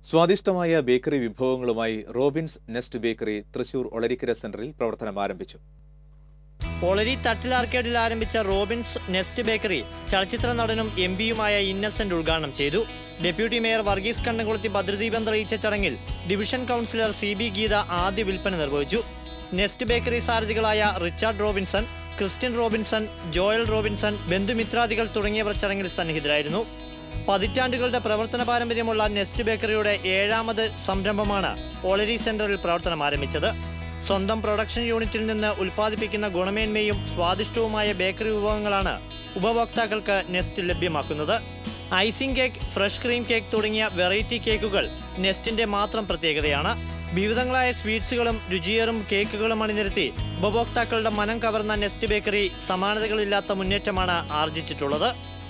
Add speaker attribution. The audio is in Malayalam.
Speaker 1: സ്വാദിഷ്ടമായ ബേക്കറി വിഭവങ്ങളുമായി Robin's Nest bakery Thrissur Olarikkara സെന്ററിൽ പ്രവർത്തനം ആരംഭിച്ചു
Speaker 2: ഒളരി തട്ടിൽ ആർക്കേഡിൽ ആരംഭിച്ച റോബിൻസ് നെസ്റ്റ് ബേക്കറി ചലച്ചിത്ര നടനും എം പിയുമായ ഇന്നസെന്റ് ഉദ്ഘാടനം ചെയ്തു ഡെപ്യൂട്ടി മേയർ വർഗീസ് കണ്ണംകുളത്തി ഭദ്രദീപം തെളിയിച്ച ചടങ്ങിൽ division councillor C B Geetha ആദ്യ വിൽപ്പന നിർവഹിച്ചു നെസ്റ്റ് ബേക്കറി സാരഥികളായ Richard Robinson Christian Robinson Joel Robinson ബന്ധുമിത്രാദികൾ തുടങ്ങിയവർ ചടങ്ങിൽ സന്നിഹിതരായിരുന്നു പതിറ്റാണ്ടുകളുടെ പ്രവർത്തന പാരമ്പര്യമുള്ള നെസ്റ്റ് ബേക്കറിയുടെ ഏഴാമത് സംരംഭമാണ് ഒളരി സെന്ററിൽ പ്രവർത്തനം ആരംഭിച്ചത് സ്വന്തം പ്രൊഡക്ഷൻ യൂണിറ്റിൽ നിന്ന് ഉൽപ്പാദിപ്പിക്കുന്ന ഗുണമേന്മയും സ്വാദിഷ്ടവുമായ ബേക്കറി വിഭവങ്ങളാണ് ഉപഭോക്താക്കൾക്ക് നെസ്റ്റ് ലഭ്യമാക്കുന്നത് icing cake fresh cream cake തുടങ്ങിയ വെറൈറ്റി കേക്കുകൾ നെസ്റ്റിന്റെ മാത്രം പ്രത്യേകതയാണ് വിവിധങ്ങളായ സ്വീറ്റ്സുകളും രുചിയേറും കേക്കുകളും അണിനിരത്തി ഉപഭോക്താക്കളുടെ മനം കവർന്ന നെസ്റ്റ് ബേക്കറി സമാനതകളില്ലാത്ത മുന്നേറ്റമാണ് ആർജിച്ചിട്ടുള്ളത്